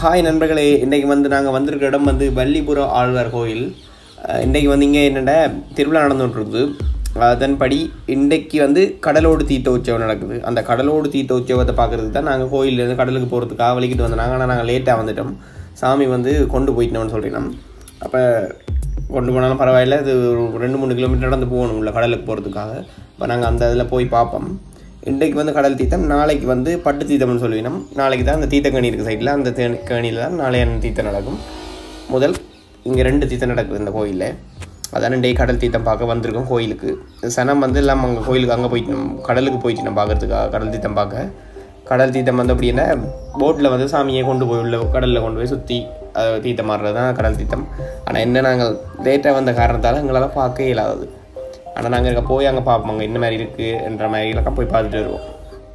hi நண்பர்களே இன்றைக்கு வந்து நாங்கள் வந்திருக்க இடம் வந்து வள்ளிபுரம் ஆழ்வார் கோயில் அஹ் இன்றைக்கு வந்து இங்கே என்னென்ன திருவிழா நடந்துகிட்ருக்குது அதன்படி இன்றைக்கு வந்து கடலோடு தீர்த்த உற்சவம் நடக்குது அந்த கடலோடு தீர்த்த உற்சவத்தை பார்க்குறதுக்கு தான் நாங்கள் கோயிலேருந்து கடலுக்கு போகிறதுக்காக வலிக்கிட்டு வந்தாங்க ஆனால் நாங்கள் லேட்டாக வந்துட்டோம் சாமி வந்து கொண்டு போயிட்டோம்னு சொல்லினோம் அப்போ கொண்டு போனாலும் பரவாயில்ல இது ஒரு ரெண்டு மூணு கிலோமீட்டர் நடந்து போகணும் உள்ள கடலுக்கு போகிறதுக்காக இப்போ நாங்கள் அந்த இதில் போய் பார்ப்போம் இன்றைக்கு வந்து கடல் தீர்த்தம் நாளைக்கு வந்து பட்டு தீர்த்தம்னு சொல்லுவினோம் நாளைக்கு தான் அந்த தீர்த்தக்கணி இருக்குது சைடில் அந்த தே கணியில் தான் நாளைய தீர்த்தம் நடக்கும் முதல் இங்கே ரெண்டு தீர்த்தம் நடக்குது இந்த கோயிலில் அதான் டே கடல் தீர்த்தம் பார்க்க வந்திருக்கோம் கோயிலுக்கு சனம் வந்து எல்லாம் அங்கே கோயிலுக்கு அங்கே போயிட்டு கடலுக்கு போயிட்டு நம்ம பார்க்கறதுக்காக கடல் தீர்த்தம் பார்க்க கடல் தீர்த்தம் வந்து அப்படின்னா போட்டில் வந்து சாமியை கொண்டு போய் உள்ள கடலில் கொண்டு போய் சுற்றி தீர்த்தம் மாறுறது தான் கடல் தீர்த்தம் ஆனால் என்ன நாங்கள் லேட்டாக வந்த காரணத்தால் எங்களால் பார்க்க இயலாதது ஆனால் நாங்கள் இருக்க போய் அங்கே பார்ப்போம் அங்கே என்ன மாதிரி இருக்குது என்ற மாதிரிலாம் போய் பார்த்துட்டு வருவோம்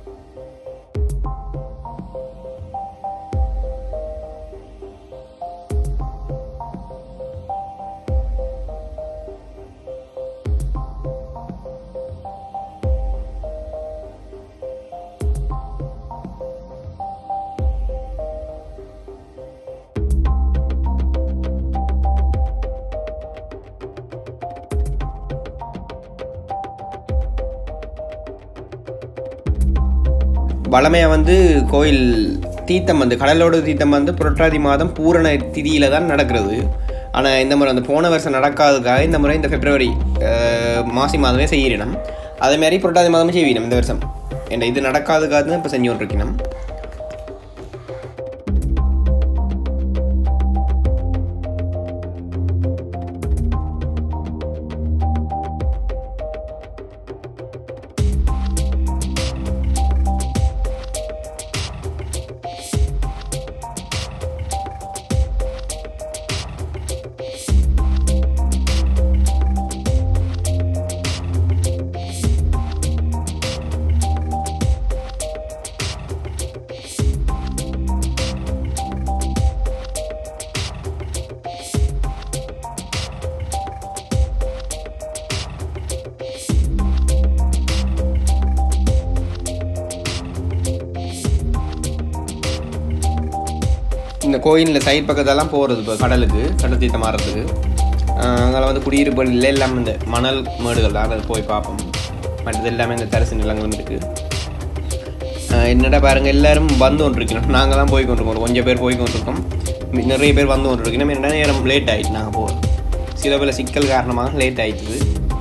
வளமையாக வந்து கோயில் தீர்த்தம் வந்து கடலோட தீர்த்தம் வந்து புரட்டாதி மாதம் பூரண திதியில் தான் நடக்கிறது ஆனால் இந்த முறை அந்த போன வருஷம் நடக்காததுக்காக இந்த முறை இந்த பிப்ரவரி அஹ், மாசி மாதமே செய்யணும் அதே மாதிரி புரட்டாதி மாதமே செய்வினோம் இந்த வருஷம் என்ற இது நடக்காததுக்காக தான் இப்போ செஞ்சு கொண்டிருக்கணும் இந்த கோயிலில் சைட் பக்கத்தெல்லாம் போகிறது இப்போ கடலுக்கு கடல் தீர்த்தம் மாறுறதுக்கு அங்கே வந்து குடியிருப்புகள் இல்லை எல்லாம் இந்த மணல் மேடுகள் தான் அதை போய் பார்ப்போம் மற்றது எல்லாமே இந்த தரிசு நிலங்களும் இருக்குது என்னடா பாருங்கள் எல்லாரும் வந்து கொண்டிருக்கணும் நாங்கள் தான் போய் கொண்டிருக்கோம் கொஞ்சம் பேர் போய் கொண்டிருக்கோம் மி- நிறைய பேர் வந்து கொண்டிருக்கணும் என்ன நேரம் லேட் ஆகிட்டு நாங்கள் போகிறோம் சில பல சிக்கல் காரணமாக லேட் ஆயிட்டுது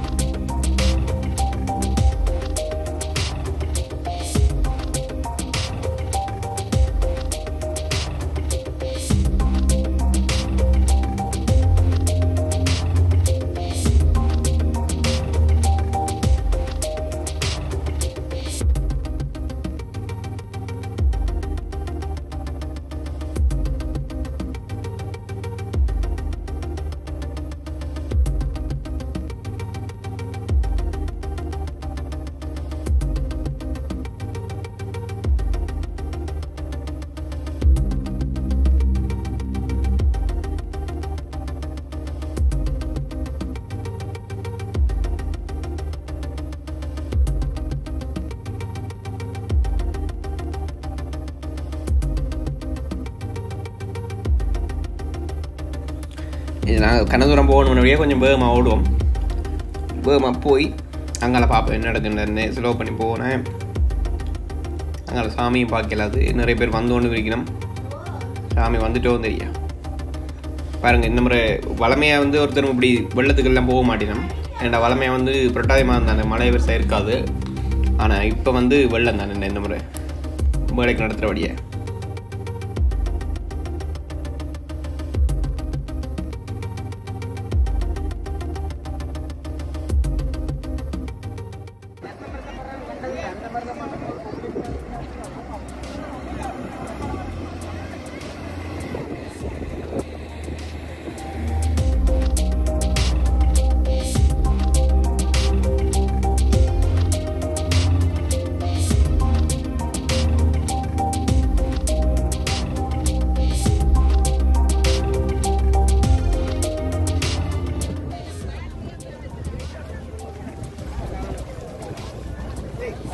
இது நாங்கள் கனதூரம் போகணும்னே கொஞ்சம் வேகமாக ஓடுவோம் வேகமாக போய் அங்கால பார்ப்போம் என்ன நடக்குன்னு ஸ்லோ பண்ணி போனேன் அங்கால சாமியும் பார்க்கலாது நிறைய பேர் வந்து கொண்டு இருக்கணும் சாமி வந்துட்டோம் தெரியா பாருங்க இந்த முறை வளமையாக வந்து ஒருத்தர் இப்படி வெள்ளத்துக்கெல்லாம் போக மாட்டேனோம் ஏன்டா வளமையாக வந்து புரட்டாதி மாதம் தானே மழை பெருசாக இருக்காது ஆனால் இப்போ வந்து வெள்ளம் தானே இந்த முறை வேலைக்கு நடத்துகிறபடியே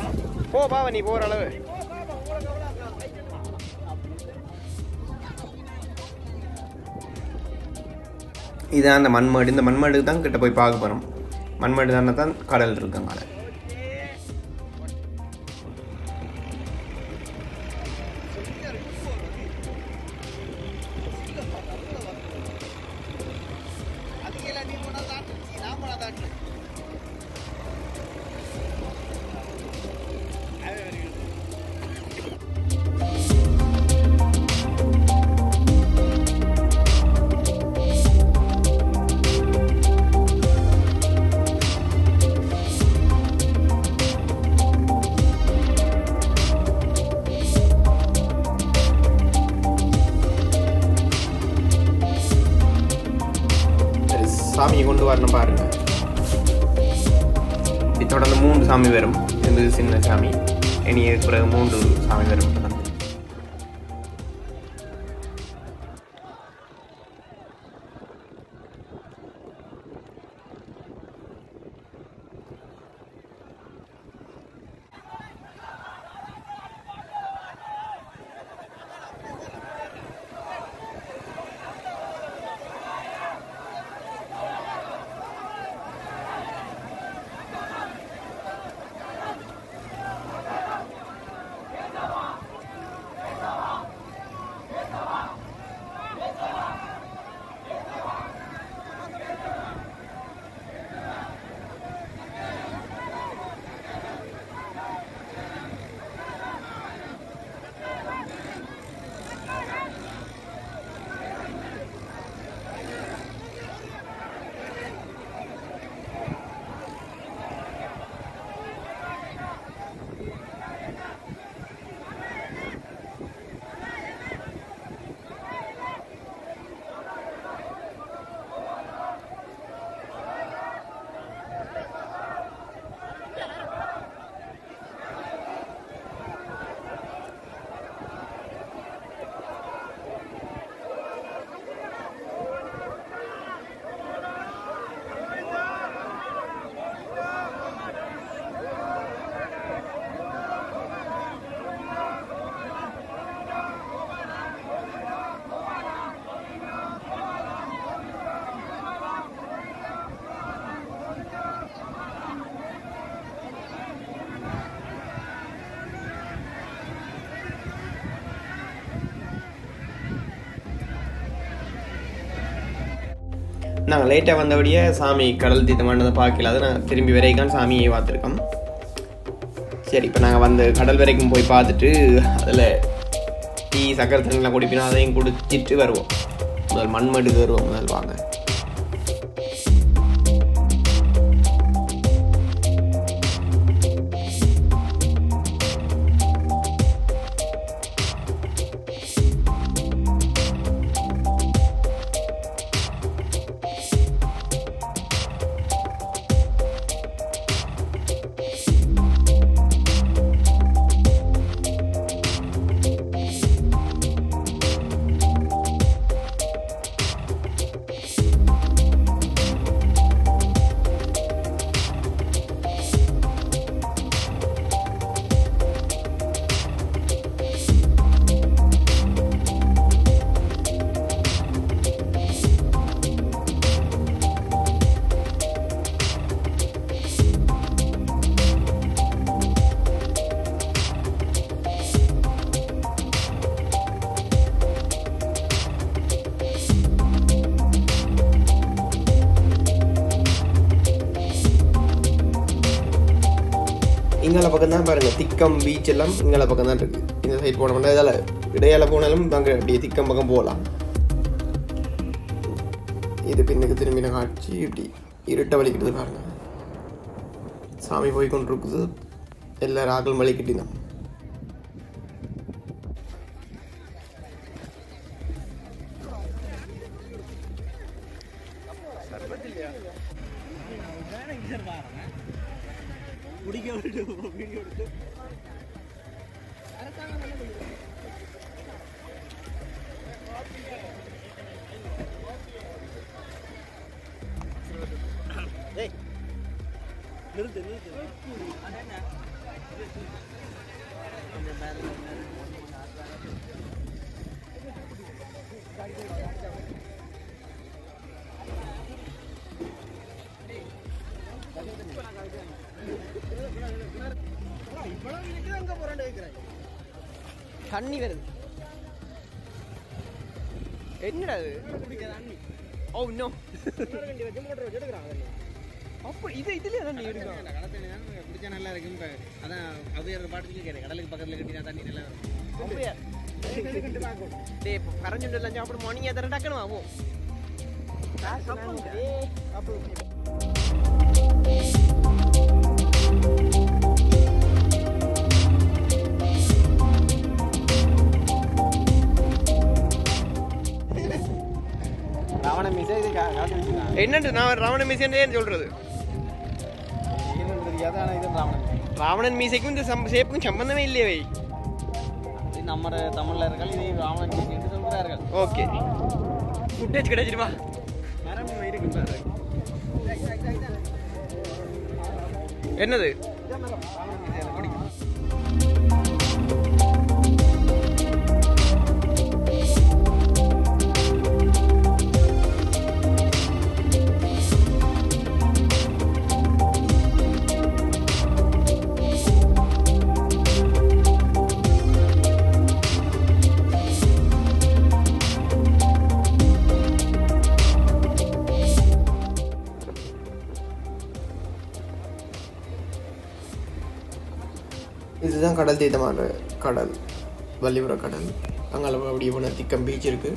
போ பாவ நீ போகிற அளவு இதான் அந்த மண்மேடு இந்த மண்மேடுக்கு தான் கிட்ட போய் பார்க்க போகிறோம் மண்மேடு தானே தான் கடல் இருக்குங்க சரி சாமியை கொண்டு வரணும் பாருங்க இது தொடர்ந்து மூன்று சாமி வரும் இது சின்ன சாமி இனி இதுக்கு பிறகு மூன்று சாமி வரும் தொடர்ந்து நாங்கள் லேட்டாக வந்தபடியே சாமி கடல் தீர்த்தமானதை பார்க்கல அது நாங்கள் திரும்பி வரைக்கும் சாமியை பார்த்துருக்கோம் சரி இப்போ நாங்கள் வந்து கடல் வரைக்கும் போய் பார்த்துட்டு அதில் டீ சக்கரை தண்ணிலாம் குடிப்பினா அதையும் குடிச்சிட்டு வருவோம் முதல் மண்மடுக்கு வருவோம் முதல் வாங்க இங்கால பக்கம் தான் பாருங்க திக்கம் பீச் எல்லாம் இங்கால பக்கம் தான் இருக்கு இந்த சைடு போனோம்னா இதால இடையால போனாலும் அங்கே அப்படியே திக்கம் பக்கம் போகலாம் இது பின்னுக்கு திரும்பின காட்சி இப்படி இருட்ட வலிக்கிட்டது பாருங்க சாமி போய் கொண்டு இருக்குது எல்லா ராகல் மலை கட்டிதான் தண்ணி வருது என்னடா அது ஓ இன்னும் அப்படி இது இதுல தண்ணி எடுக்கும் குடிச்சா நல்லா இருக்கும் இப்ப அதான் அது பாட்டுக்கு கேட்க கடலுக்கு பக்கத்துல கட்டினா தண்ணி நல்லா இருக்கும் அப்படியா டேய் கரண்ட் எல்லாம் சாப்பிட மார்னிங் எத்தனை டக்குனு ஆகும் ராவண மிசை இது காட்டு வச்சுருக்காங்க என்னண்டு நான் ராவண மீசேன்னு சொல்றது தெரியாது ஆனால் இது ராவண ராவணன் மீசைக்கும் இந்த சம் ஷேப்புக்கும் சம்பந்தமே இல்லையே வை இது நம்ம தமிழர்கள் இதை ராவண மிசை என்று சொல்கிறார்கள் ஓகே ஃபுட்டேஜ் கிடைச்சிருவா மரம் இருக்கு பாரு என்னது ராவண மிசை அதை குடிக்கும் இதுதான் கடல் தீர்த்தமான கடல் வள்ளிபுர கடல் அங்கே அப்படியே போன திக்கம் பீச் இருக்கு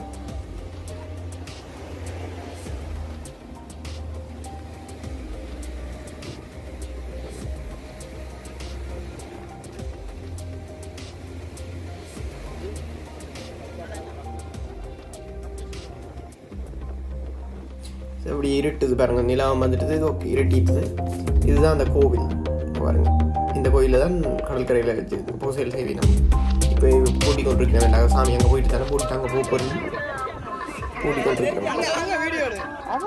சரி, அப்படி இருட்டுது பாருங்க நிலம் வந்துட்டு ஓகே இருட்டிட்டுது இதுதான் அந்த கோவில் பாருங்க இந்த கோயிலில் தான் கடற்கரையில் வச்சு பூசையில் செய்வினோம் இப்போ பூட்டி கொண்டிருக்க வேண்டாம் சாமி அங்கே போயிட்டு தானே போட்டு அங்கே போக போகிறோம் பூட்டி கொண்டிருக்கிறோம்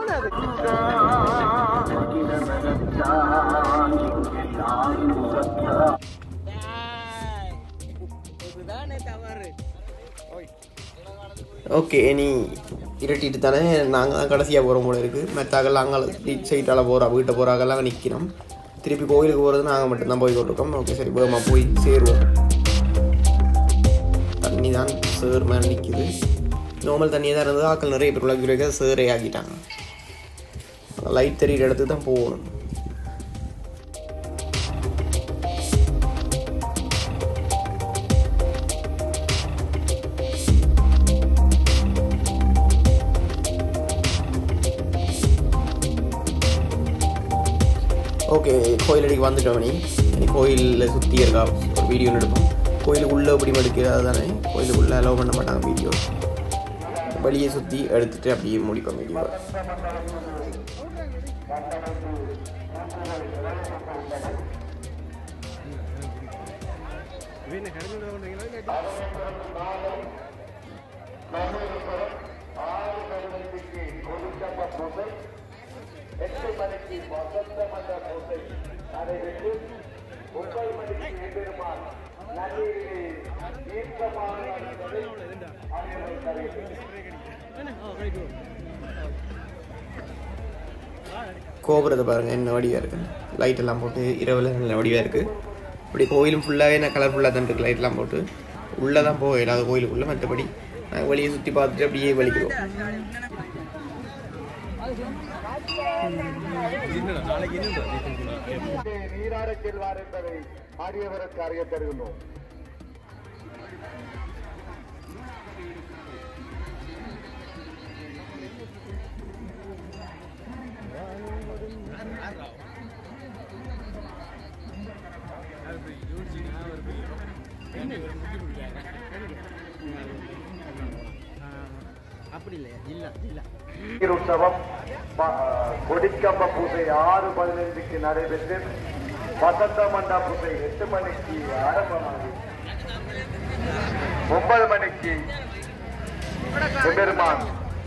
இதுதானே தவறு ஓகே இனி இருட்டிட்டு தானே நாங்கள் தான் கடைசியாக போகிற போல இருக்குது மற்றாக்கள் நாங்கள் சைட்டால் போகிறா வீட்டை போகிறாங்கெல்லாம் நிற்கிறோம் திருப்பி கோயிலுக்கு போகிறது நாங்கள் மட்டும்தான் போய் கொண்டிருக்கோம் ஓகே சரி போமா போய் சேருவோம் தண்ணி தான் சேர் மேலே நிற்கிது நார்மல் தண்ணியாக தான் இருந்தது ஆக்கள் நிறைய பேர் உலக சேரே ஆக்கிட்டாங்க லைட் தெரியிற இடத்துக்கு தான் போகணும் ஓகே கோயிலடிக்கு வந்துட்டோம் நீ இனி கோயிலில் சுற்றி இருக்கா ஒரு வீடியோ எடுப்போம் கோயிலுக்கு உள்ளே எப்படி எடுக்கிறது தானே கோயிலுக்குள்ளே அலோவ் பண்ண மாட்டாங்க வீடியோ வெளியே சுற்றி எடுத்துட்டு அப்படியே முடிப்போம் வீடியோ கோபுரத்தை பாருங்கள் என்ன வடிவாக இருக்குது லைட் எல்லாம் போட்டு இரவில் நல்ல வடிவாக இருக்குது இப்படி கோயிலும் ஃபுல்லாகவே நான் கலர்ஃபுல்லாக தான் இருக்குது லைட்லாம் போட்டு உள்ளே தான் போக இல்லாத கோயிலுக்குள்ளே மற்றபடி நாங்கள் வெளியே சுற்றி பார்த்துட்டு அப்படியே வலிக்கிறோம் நீராடச் செல்வார் என்பதை ஆடியவருக்கு அறிய தருகின்றோம் அப்படி இல்லையா இல்ல இல்ல நீர் உற்சவம் ப- கொடிக்கம்ப பூஜை ஆறு பதினைந்துக்கு நடைபெற்று வசந்த மண்டா பூஜை எட்டு மணிக்கு ஆரம்பமாகி ஒன்பது மணிக்கு பெருமான்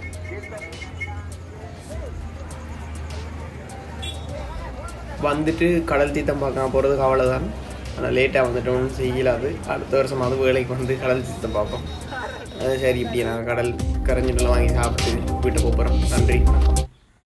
வந்துட்டு கடல் தீர்த்தம் பார்க்க போகிறதுக்கு அவ்வளோதான் ஆனால் லேட்டாக வந்துட்டோம்னு செய்யலாது அடுத்த வருஷம் அது வேலைக்கு வந்து கடல் தீர்த்தம் பார்ப்போம் அது சரி இப்படி நாங்கள் கடல் கரைஞ்சிட்டுலாம் வாங்கி சாப்பிட்டு வீட்டுக்கு போகிறோம் நன்றி வணக்கம்